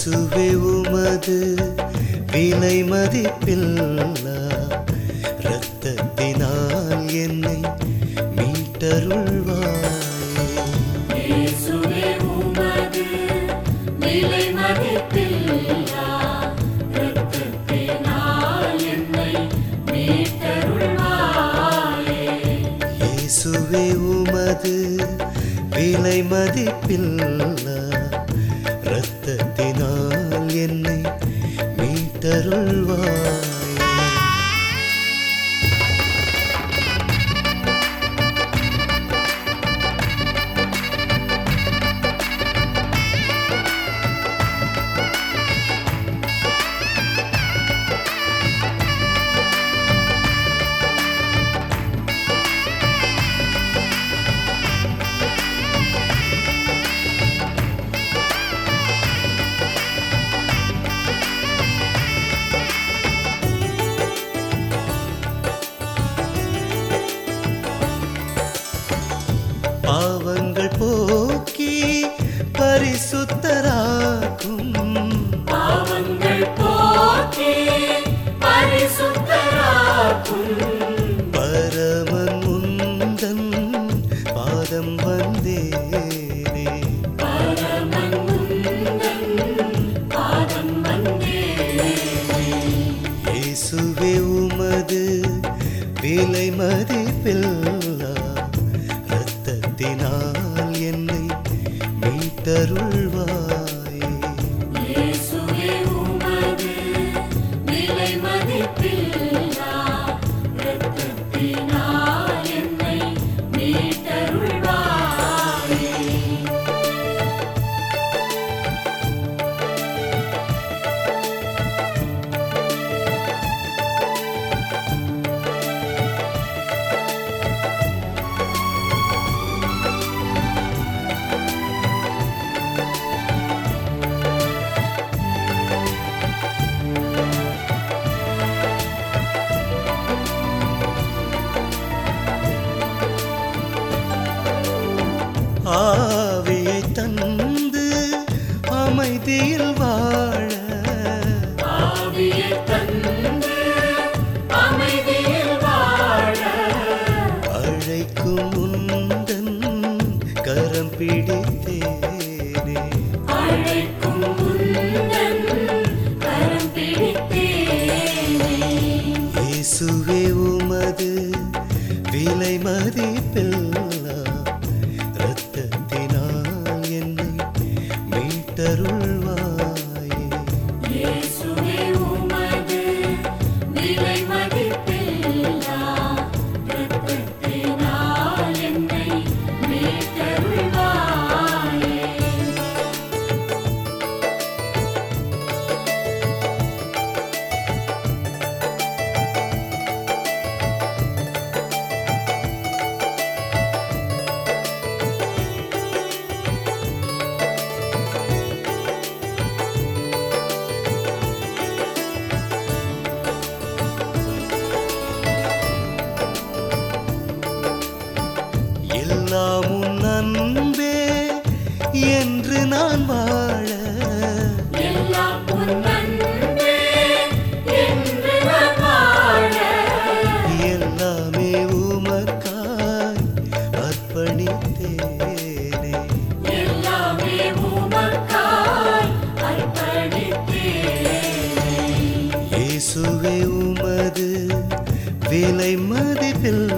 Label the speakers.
Speaker 1: இயேசுவே உமது விலை மதிப்பில்லா இரத்தத்தினால் என்னை மீட்டருள்வாயே
Speaker 2: இயேசுவே உமது விலை மதிப்பில்லா இரத்தத்தினால் என்னை மீட்டருள்வாயே
Speaker 1: இயேசுவே உமது விலை மதிப்பில்லா இரத்தத்தினால் என்னை மீட்டருள்வாயே பாவங்கள் போக்கி பரிசுத்தராக்கும்
Speaker 2: பாவங்கள் போக்கி பரிசுத்தராக்கும்
Speaker 1: பரமன் முந்தன் பாதம் வந்தேனே
Speaker 2: பரமன் உந்தன் பாதம் வந்தேனே
Speaker 1: இயேசுவே உமது விலை மதிப்பில்லா இரத்தத்தினால் என்னை மீட்டருள்வாயே
Speaker 2: இயேசுவே உமது விலை மதிப்பில்லா இரத்தத்தினால் என்னை மீட்டருள்வாயே
Speaker 1: ஆவியை தந்து அமைதியில் வாழ
Speaker 2: ஆவியை தந்து அமைதியில் வாழ
Speaker 1: அழைக்கும் உந்தன் கரம் பிடித்தேனே
Speaker 2: அழைக்கும் உந்தன் கரம் பிடித்தேனே
Speaker 1: இயேசுவே உமது விலை மதிப்பில்லா இரத்தத்தினால் என்னை மீட்டருள்வாயே
Speaker 2: இயேசுவே உமது விலை மதிப்பில்லா இரத்தத்தினால் என்னை மீட்டருள்வாயே
Speaker 1: எல்லாம் உன் அன்பே என்று நான் வாழ
Speaker 2: எல்லாம் உன் அன்பே என்று நான் வாழ
Speaker 1: எல்லாமே உமக்காய் அர்ப்பணித்தேனே
Speaker 2: எல்லாமே உமக்காய் அர்ப்பணித்தேனே
Speaker 1: இயேசுவே உமது விலை மதிப்பில்